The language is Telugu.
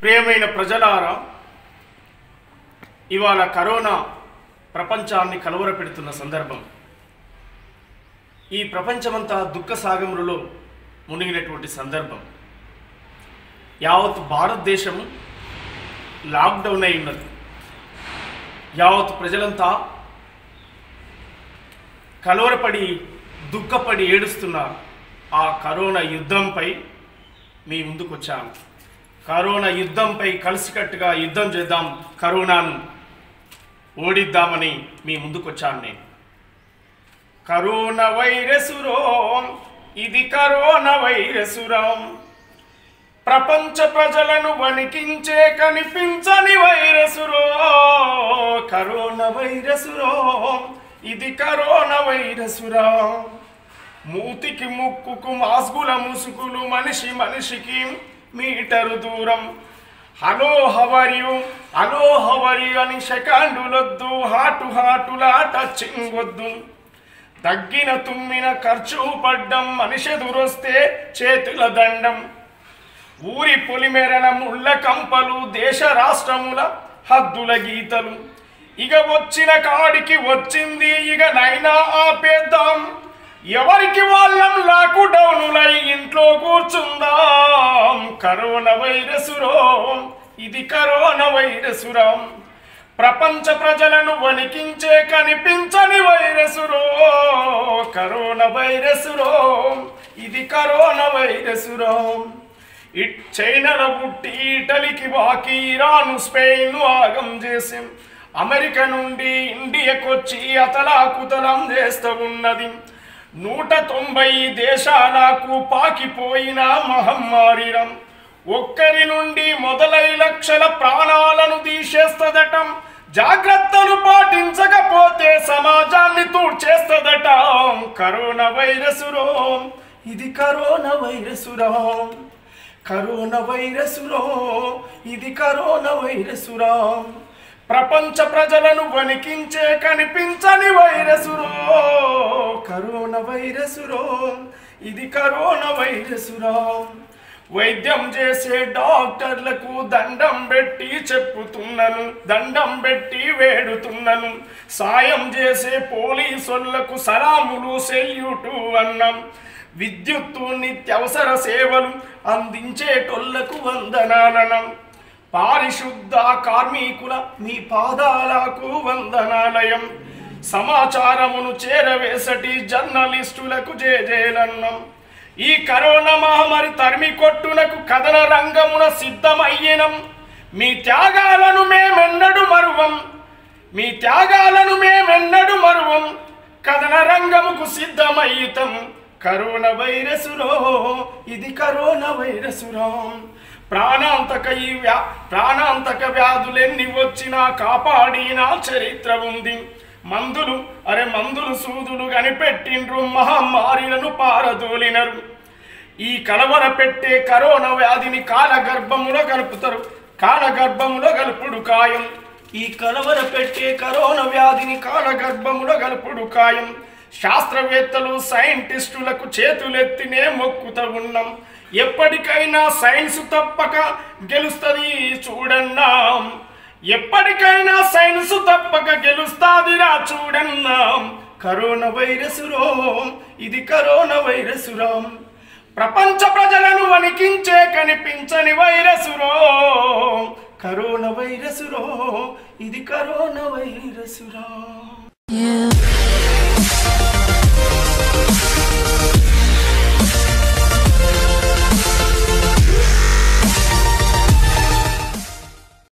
ప్రియమైన ప్రజలారా ఇవాళ కరోనా ప్రపంచాన్ని కలవరపెడుతున్న సందర్భం ఈ ప్రపంచమంతా దుఃఖ సాగములలో మునిగినటువంటి సందర్భం యావత్ భారతదేశం లాక్డౌన్ అయి ఉన్నది యావత్ ప్రజలంతా కలవరపడి దుఃఖపడి ఏడుస్తున్న ఆ కరోనా యుద్ధంపై మీ ముందుకు వచ్చాను కరోనా యుద్ధంపై కలిసికట్టుగా యుద్ధం చేద్దాం కరోనాను ఓడిద్దామని మీ ముందుకు వచ్చాను నేను కరోనా వైరసురో ఇది కరోనా వైరసురాం ప్రపంచ ప్రజలను వణికించే కనిపించని వైరసురో కరోనా వైరసురో ఇది కరోనా వైరసురా మూతికి ముక్కుకు మాస్గుల ముసుగులు మనిషి మనిషికి మీటరు దూరం హలో హవరియు హలో హవరియు అని సెకండులొద్దు హాటు హాటులా టచింగ్ వద్దు తగ్గిన తుమ్మిన ఖర్చు పడ్డం మనిషి దురొస్తే చేతుల దండం ఊరి పొలిమెరల ముళ్ళ కంపలు దేశ రాష్ట్రముల హద్దుల గీతలు ఇక వచ్చిన కాడికి వచ్చింది ఇక నైనా ఆపేద్దాం ఎవరికి వాళ్ళం లాక్డౌనులై ఇంట్లో కూర్చుందాం కరోనా వైరసురో ఇది కరోనా వైరసురా ప్రపంచ ప్రజలను వణికించే కనిపించని వైరసురో కరోనా వైరసురో ఇది కరోనా వైరసురో ఇట్ చైనాలో పుట్టి ఇటలీకి బాకి ఇరాను స్పెయిన్ ఆగం చేసి అమెరికా నుండి ఇండియాకొచ్చి అతలాకుతలం చేస్తూ ఉన్నది నూట తొంభై దేశాలకు పాకిపోయిన మహమ్మారిరం ఒక్కరి నుండి మొదలై లక్షల ప్రాణాలను తీసేస్తదటం జాగ్రత్తలు పాటించకపోతే సమాజాన్ని తూడ్చేస్తదట కరోనా వైరసురో ఇది కరోనా వైరసురా కరోనా వైరసురో ఇది కరోనా వైరసురా ప్రపంచ ప్రజలను వణికించే కనిపించని వైరసురో కరోనా వైరసురో ఇది కరోనా వైరసురా వైద్యం చేసే డాక్టర్లకు దండం పెట్టి చెప్పుతున్నాను దండం పెట్టి వేడుతున్నాను సాయం చేసే పోలీసులకు సలాములు సెల్యూటు అన్నాం విద్యుత్తు నిత్యవసర సేవలు అందించేటోళ్లకు వందనాలనం పారిశుద్ధ కార్మికుల మీ పాదాలకు వందనాలయం సమాచారమును చేరవేసటి జర్నలిస్టులకు జేజేలన్నం ఈ కరోనా మహమ్మారి తరిమి కొట్టునకు కథన రంగమున సిద్ధమయ్యినం మీ త్యాగాలను మేమెన్నడు మరువం మీ త్యాగాలను మేమెన్నడు మరువం కథన రంగముకు సిద్ధమయ్యితం కరోనా వైరసులో ఇది కరోనా వైరసులో ప్రాణాంతక ఈ వ్యా ప్రాణాంతక వ్యాధులెన్ని వచ్చినా కాపాడిన చరిత్ర ఉంది మందులు అరే మందులు సూదులు కనిపెట్టిండ్రు మహమ్మారిలను పారదోలినరు ఈ కలవర పెట్టే కరోనా వ్యాధిని కాలగర్భములో కలుపుతారు కాలగర్భములో గలుపుడు ఖాయం ఈ కలవర పెట్టే కరోనా వ్యాధిని కాలగర్భములో గలుపుడు ఖాయం శాస్త్రవేత్తలు సైంటిస్టులకు చేతులెత్తినే మొక్కుతూ ఉన్నాం ఎప్పటికైనా సైన్స్ తప్పక గెలుస్తుంది చూడన్నాం ఎప్పటికైనా సైన్స్ తప్పక గెలుస్తాదిరా చూడన్నాం కరోనా వైరసురో ఇది కరోనా వైరసురా ప్రపంచ ప్రజలను వణికించే కనిపించని వైరసురో కరోనా వైరసురో ఇది కరోనా వైరసురా You